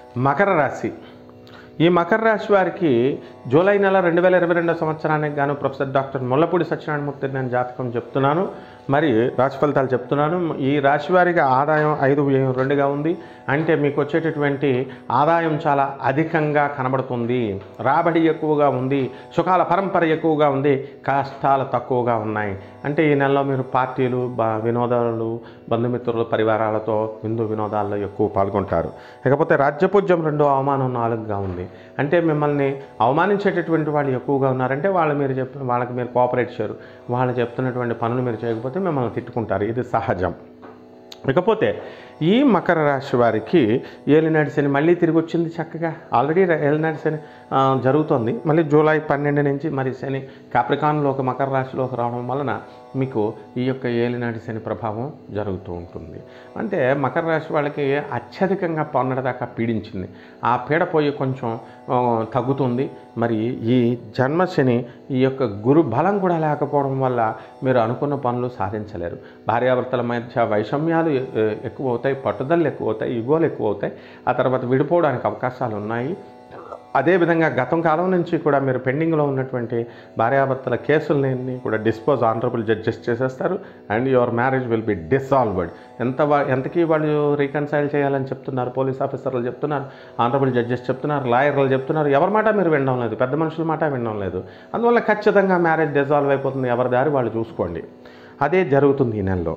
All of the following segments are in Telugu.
మకర రాశి ఈ మకర రాశి వారికి జూలై నెల రెండు వేల ఇరవై రెండో సంవత్సరానికి గాను ప్రొఫెసర్ డాక్టర్ ముల్లపూడి సత్యనారాయణమూర్తి నేను జాతకం చెప్తున్నాను మరి రాశి ఫలితాలు చెప్తున్నాను ఈ రాశి వారికి ఆదాయం ఐదు వ్యయం రెండుగా ఉంది అంటే మీకు వచ్చేటటువంటి ఆదాయం చాలా అధికంగా కనబడుతుంది రాబడి ఎక్కువగా ఉంది సుఖాల పరంపర ఎక్కువగా ఉంది కష్టాలు తక్కువగా ఉన్నాయి అంటే ఈ నెలలో మీరు పార్టీలు బ వినోదాలు బంధుమిత్రులు పరివారాలతో విందు వినోదాల్లో ఎక్కువ పాల్గొంటారు ఇకపోతే రాజ్యపూజ్యం రెండో అవమానం నాలుగుగా ఉంది అంటే మిమ్మల్ని అవమానించేటటువంటి వాళ్ళు ఎక్కువగా ఉన్నారంటే వాళ్ళు మీరు చెప్ వాళ్ళకి మీరు కోఆపరేట్ చేయరు వాళ్ళు చెప్తున్నటువంటి పనులు మీరు చేయకపోతే మిమ్మల్ని తిట్టుకుంటారు ఇది సహజం ఇకపోతే ఈ మకర రాశి వారికి ఏలినాటి శని మళ్ళీ తిరిగి వచ్చింది చక్కగా ఆల్రెడీ ఏలినాటి శని ఆ, జరుగుతోంది మళ్ళీ జూలై పన్నెండు నుంచి మరి శని కాప్రికాన్లోకి మకర రాశిలోకి రావడం వలన మీకు ఈ యొక్క ఏలినాటి శని ప్రభావం జరుగుతూ ఉంటుంది అంటే మకర రాశి వాళ్ళకి అత్యధికంగా పన్నెండుదాకా పీడించింది ఆ పీడ పోయి కొంచెం ఆ, తగ్గుతుంది మరి ఈ జన్మశని ఈ యొక్క గురు బలం కూడా లేకపోవడం వల్ల మీరు అనుకున్న పనులు సాధించలేరు భార్యాభర్తల మధ్య వైషమ్యాలు ఎ- ఎ- ఎక్కువ అవుతాయి పట్టుదలలు ఎక్కువ అవుతాయి ఇగోలు ఎక్కువ అవుతాయి ఆ తర్వాత విడిపోవడానికి అవకాశాలు ఉన్నాయి అదేవిధంగా గతం కాలం నుంచి కూడా మీరు పెండింగ్లో ఉన్నటువంటి భార్యాభర్తల కేసులని కూడా డిస్పోజ్ ఆనరబుల్ జడ్జెస్ చేసేస్తారు and your marriage will be dissolved ఎంత వా- ఎంతకీ వాళ్ళు రీకన్సైల్ చేయాలని చెప్తున్నారు పోలీస్ ఆఫీసర్లు చెప్తున్నారు ఆనరబుల్ జడ్జెస్ చెప్తున్నారు లాయర్లు చెప్తున్నారు ఎవరి మాట మీరు వినడం లేదు పెద్ద మనుషుల మాట వినడం లేదు అందువల్ల ఖచ్చితంగా మ్యారేజ్ డిసాల్వ్ అయిపోతుంది ఎవరి దారి వాళ్ళు చూసుకోండి అదే జరుగుతుంది ఈ నెలలో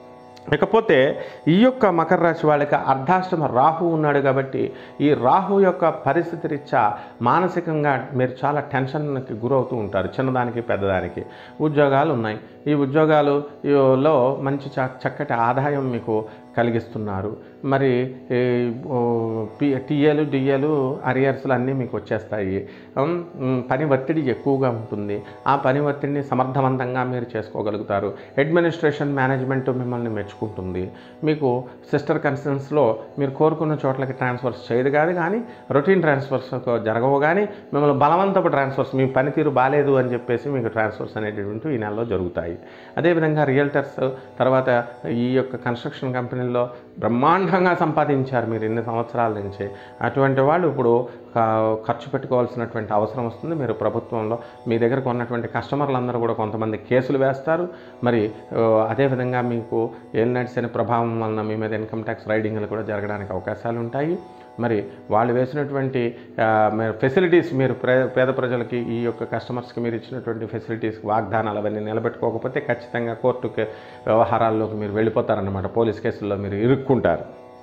ఇకపోతే ఈ యొక్క మకర రాశి వాళ్ళకి అర్ధాష్టమ రాహు ఉన్నాడు కాబట్టి ఈ రాహు యొక్క పరిస్థితి రీత్యా మానసికంగా మీరు చాలా టెన్షన్కి గురవుతూ ఉంటారు చిన్నదానికి పెద్దదానికి ఉద్యోగాలు ఉన్నాయి ఈ ఉద్యోగాలు లో మంచి చ- చక్కటి ఆదాయం మీకు కలిగిస్తున్నారు మరి ఈ, ఓ, పి టీఏలు డిఏలు అరియర్స్లు అన్నీ మీకు వచ్చేస్తాయి ఉమ్, ఉమ్, పని ఒత్తిడి ఎక్కువగా ఉంటుంది ఆ పని ఒత్తిడిని సమర్థవంతంగా మీరు చేసుకోగలుగుతారు అడ్మినిస్ట్రేషన్ మేనేజ్మెంట్ మిమ్మల్ని మెచ్చుకుంటుంది మీకు సిస్టర్ కన్సర్న్స్లో మీరు కోరుకున్న చోట్లకి ట్రాన్స్ఫర్స్ చేయదు కాదు కానీ రొటీన్ ట్రాన్స్ఫర్స్ జరగవు కానీ మిమ్మల్ని బలవంతపు ట్రాన్స్ఫర్స్ మీ పనితీరు బాగాలేదు అని చెప్పేసి మీకు ట్రాన్స్ఫర్స్ అనేటటువంటి ఈ నెలలో జరుగుతాయి అదేవిధంగా రియల్టర్స్ తర్వాత ఈ యొక్క కన్స్ట్రక్షన్ కంపెనీల్లో బ్రహ్మాండంగా సంపాదించారు మీరు ఇన్ని సంవత్సరాల నుంచి అటువంటి వాళ్ళు ఇప్పుడు క- ఖర్చు పెట్టుకోవాల్సినటువంటి అవసరం వస్తుంది మీరు ప్రభుత్వంలో మీ దగ్గరకు ఉన్నటువంటి కస్టమర్లందరూ కూడా కొంతమంది కేసులు వేస్తారు మరి ఆ, అదేవిధంగా మీకు ఏలినాటి శని ప్రభావం వలన మీ మీద ఇన్కమ్ ట్యాక్స్ రైడింగ్లు కూడా జరగడానికి అవకాశాలు ఉంటాయి మరి వాళ్ళు వేసినటువంటి ఫెసిలిటీస్ మీరు ప్రే పేద ప్రజలకి ఈ యొక్క కస్టమర్స్కి మీరు ఇచ్చినటువంటి ఫెసిలిటీస్ వాగ్దానాలు అవన్నీ నిలబెట్టుకోకపోతే ఖచ్చితంగా కోర్టుకి వ్యవహారాల్లోకి మీరు వెళ్ళిపోతారన్నమాట పోలీస్ కేసుల్లో మీరు ఇరుక్కుంటారు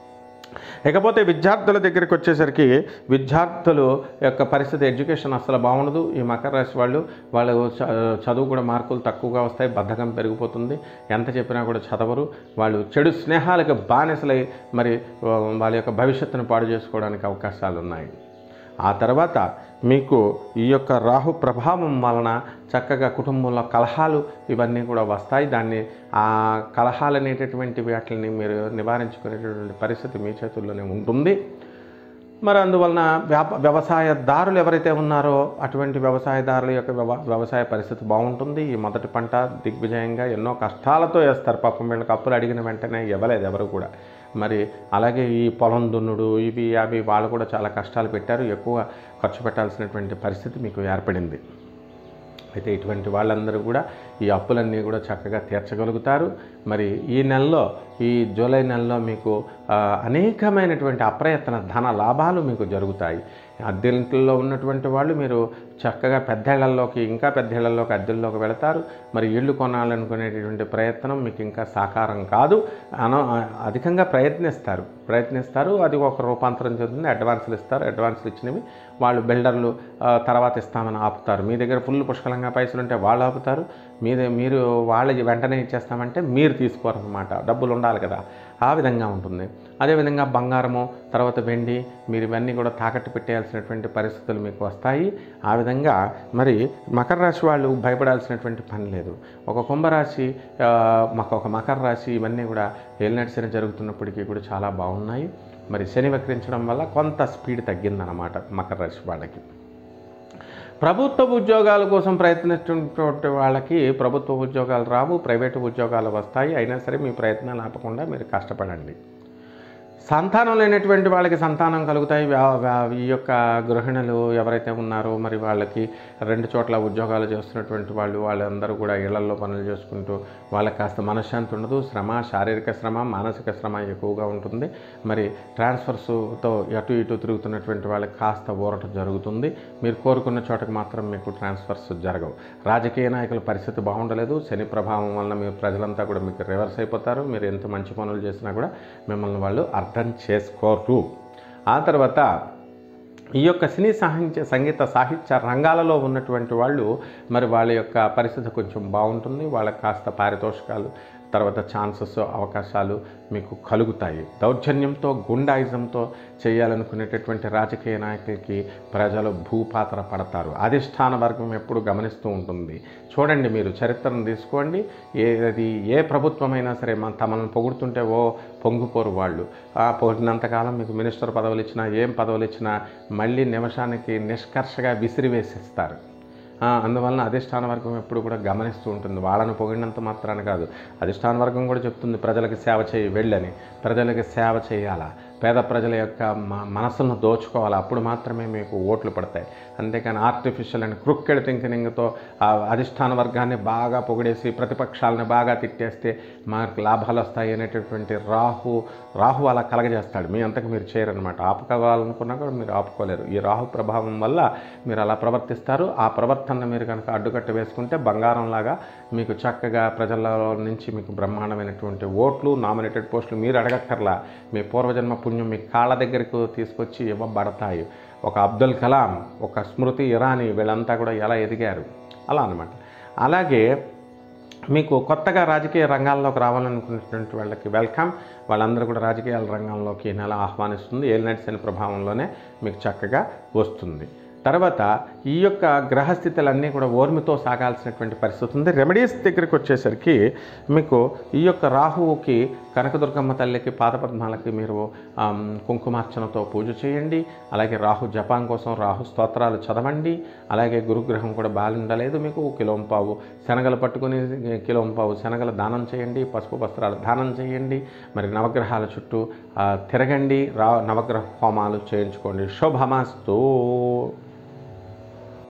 ఇకపోతే విద్యార్థుల దగ్గరికి వచ్చేసరికి విద్యార్థులు యొక్క పరిస్థితి ఎడ్యుకేషన్ అసలు బాగుండదు ఈ మకర రాశి వాళ్ళు వాళ్ళు చ- చదువు కూడా మార్కులు తక్కువగా వస్తాయి బద్ధకం పెరిగిపోతుంది ఎంత చెప్పినా కూడా చదవరు వాళ్ళు చెడు స్నేహాలకు బానిసలై మరి ఆ, వాళ్ళ యొక్క భవిష్యత్తును పాడు చేసుకోవడానికి అవకాశాలు ఉన్నాయి ఆ తర్వాత మీకు ఈ యొక్క రాహు ప్రభావం వలన చక్కగా కుటుంబంలో కలహాలు ఇవన్నీ కూడా వస్తాయి దాన్ని ఆ కలహాలు అనేటటువంటి వాటిని మీరు నివారించుకునేటటువంటి పరిస్థితి మీ చేతుల్లోనే ఉంటుంది మరి అందువలన వ్యాప వ్యవసాయదారులు ఎవరైతే ఉన్నారో అటువంటి వ్యవసాయదారుల యొక్క వ్యవ వ్యవసాయ పరిస్థితి బాగుంటుంది ఈ మొదటి పంట దిగ్విజయంగా ఎన్నో కష్టాలతో వేస్తారు పాపం వీళ్ళకి అప్పులు అడిగిన వెంటనే ఇవ్వలేదు ఎవరు కూడా మరి అలాగే ఈ పొలం దున్నుడు ఇవి అవి వాళ్ళు కూడా చాలా కష్టాలు పెట్టారు ఎక్కువ ఖర్చు పెట్టాల్సినటువంటి పరిస్థితి మీకు ఏర్పడింది అయితే ఇటువంటి వాళ్ళందరూ కూడా ఈ అప్పులన్నీ కూడా చక్కగా తీర్చగలుగుతారు మరి ఈ నెలలో ఈ జూలై నెలలో మీకు ఆ, అనేకమైనటువంటి అప్రయత్న ధన లాభాలు మీకు జరుగుతాయి అద్దెంట్లో ఉన్నటువంటి వాళ్ళు మీరు చక్కగా పెద్దేళ్లలోకి ఇంకా పెద్దేళ్లలోకి అద్దెల్లోకి వెళతారు మరి ఇళ్ళు కొనాలనుకునేటటువంటి ప్రయత్నం మీకు ఇంకా సాకారం కాదు అన అధికంగా ప్రయత్నిస్తారు ప్రయత్నిస్తారు అది ఒక రూపాంతరం చెందుతుంది అడ్వాన్సులు ఇస్తారు అడ్వాన్సులు ఇచ్చినవి వాళ్ళు బిల్డర్లు ఆ, తర్వాత ఇస్తామని ఆపుతారు మీ దగ్గర ఫుల్ పుష్కలంగా పైసలు ఉంటే వాళ్ళు ఆపుతారు మీద మీరు వాళ్ళకి వెంటనే ఇచ్చేస్తామంటే మీరు తీసుకోరన్నమాట డబ్బులు ఉండాలి కదా ఆ విధంగా ఉంటుంది అదేవిధంగా బంగారము తర్వాత వెండి మీరు ఇవన్నీ కూడా తాకట్టు పెట్టేయాల్సినటువంటి పరిస్థితులు మీకు వస్తాయి ఆ విధంగా మరి మకర రాశి వాళ్ళు భయపడాల్సినటువంటి పని లేదు ఒక కుంభరాశి ఆ, మాకు ఒక మకర రాశి ఇవన్నీ కూడా ఏలినాటి శని జరుగుతున్నప్పటికీ కూడా చాలా బాగున్నాయి మరి శని వక్రించడం వల్ల కొంత స్పీడ్ తగ్గిందన్నమాట మకర రాశి వాళ్ళకి ప్రభుత్వ ఉద్యోగాల కోసం ప్రయత్నిస్తున్నటువంటి వాళ్ళకి ప్రభుత్వ ఉద్యోగాలు రావు ప్రైవేటు ఉద్యోగాలు వస్తాయి అయినా సరే మీ ప్రయత్నాలు ఆపకుండా మీరు కష్టపడండి సంతానం లేనటువంటి వాళ్ళకి సంతానం కలుగుతాయి వ్యా- వ్యా- ఈ యొక్క గృహిణులు ఎవరైతే ఉన్నారో మరి వాళ్ళకి రెండు చోట్ల ఉద్యోగాలు చేస్తున్నటువంటి వాళ్ళు వాళ్ళందరూ కూడా ఇళ్లలో పనులు చేసుకుంటూ వాళ్ళకి కాస్త మనశ్శాంతి ఉండదు శ్రమ శారీరక శ్రమ మానసిక శ్రమ ఎక్కువగా ఉంటుంది మరి ట్రాన్స్ఫర్స్తో అటు ఇటు తిరుగుతున్నటువంటి వాళ్ళకి కాస్త ఊరట జరుగుతుంది మీరు కోరుకున్న చోటకి మాత్రం మీకు ట్రాన్స్ఫర్స్ జరగవు రాజకీయ నాయకుల పరిస్థితి బాగుండలేదు శని ప్రభావం వలన మీరు ప్రజలంతా కూడా మీకు రివర్స్ అయిపోతారు మీరు ఎంత మంచి పనులు చేసినా కూడా మిమ్మల్ని వాళ్ళు అర్థం చేసుకోరు ఆ తర్వాత ఈ యొక్క సినీ సాహిత్య సంగీత సాహిత్య రంగాలలో ఉన్నటువంటి వాళ్ళు మరి వాళ్ళ యొక్క పరిస్థితి కొంచెం బాగుంటుంది వాళ్ళకి కాస్త పారితోషికాలు తర్వాత ఛాన్సెస్ అవకాశాలు మీకు కలుగుతాయి దౌర్జన్యంతో గుండాయిజంతో చేయాలనుకునేటటువంటి రాజకీయ నాయకులకి ప్రజలు భూపాత్ర పడతారు అధిష్టాన వర్గం ఎప్పుడు గమనిస్తూ ఉంటుంది చూడండి మీరు చరిత్రను తీసుకోండి ఏది ఏ ప్రభుత్వమైనా సరే మన తమను పొగుడుతుంటే ఓ పొంగిపోరు వాళ్ళు ఆ పొగిడినంతకాలం మీకు మినిస్టర్ పదవులు ఇచ్చినా ఏం పదవులు ఇచ్చినా మళ్ళీ నిమిషానికి నిష్కర్షగా విసిరివేసేస్తారు ఆ, అందువలన అధిష్టాన వర్గం ఎప్పుడు కూడా గమనిస్తూ ఉంటుంది వాళ్ళను పొగిడినంత మాత్రాన కాదు అధిష్టాన వర్గం కూడా చెప్తుంది ప్రజలకు సేవ చేయి వెళ్ళని ప్రజలకు సేవ చేయాలా పేద ప్రజల యొక్క మ మనసులను దోచుకోవాలి అప్పుడు మాత్రమే మీకు ఓట్లు పడతాయి అంతేకాని ఆర్టిఫిషియల్ అండ్ క్రుక్కెడ్ థింకింగ్తో ఆ అధిష్టాన వర్గాన్ని బాగా పొగిడేసి ప్రతిపక్షాలను బాగా తిట్టేస్తే మనకు లాభాలు వస్తాయి అనేటటువంటి రాహు రాహు అలా కలగజేస్తాడు మీ అంతకు మీరు చేయరనమాట ఆపుకోవాలనుకున్నా కూడా మీరు ఆపుకోలేరు ఈ రాహు ప్రభావం వల్ల మీరు అలా ప్రవర్తిస్తారు ఆ ప్రవర్తన మీరు కనుక అడ్డుకట్ట వేసుకుంటే బంగారంలాగా మీకు చక్కగా ప్రజల నుంచి మీకు బ్రహ్మాండమైనటువంటి ఓట్లు నామినేటెడ్ పోస్టులు మీరు అడగక్కర్లా మీ పూర్వజన్మ పుణ్యం మీ కాళ్ళ దగ్గరకు తీసుకొచ్చి ఇవ్వబడతాయి ఒక అబ్దుల్ కలాం ఒక స్మృతి ఇరానీ వీళ్ళంతా కూడా ఎలా ఎదిగారు అలా అనమాట అలాగే మీకు కొత్తగా రాజకీయ రంగాల్లోకి రావాలనుకున్నటువంటి వాళ్ళకి వెల్కమ్ వాళ్ళందరూ కూడా రాజకీయాల రంగంలోకి ఈ నెల ఆహ్వానిస్తుంది ఏలినటి శని ప్రభావంలోనే మీకు చక్కగా వస్తుంది తర్వాత ఈ యొక్క గ్రహస్థితులన్నీ కూడా ఓర్మితో సాగాల్సినటువంటి పరిస్థితి ఉంది రెమెడీస్ దగ్గరికి వచ్చేసరికి మీకు ఈ యొక్క రాహువుకి కనకదుర్గమ్మ తల్లికి పాదపద్మాలకి మీరు ఆమ్, కుంకుమార్చనతో పూజ చేయండి అలాగే రాహు జపాం కోసం రాహు స్తోత్రాలు చదవండి అలాగే గురుగ్రహం కూడా బాగుండలేదు మీకు కిలోంపావు శనగలు పట్టుకుని కిలోంపావు శనగలు దానం చేయండి పసుపు వస్త్రాలు దానం చేయండి మరి నవగ్రహాల చుట్టూ ఆ, తిరగండి రా నవగ్రహ హోమాలు చేయించుకోండి శుభమస్తు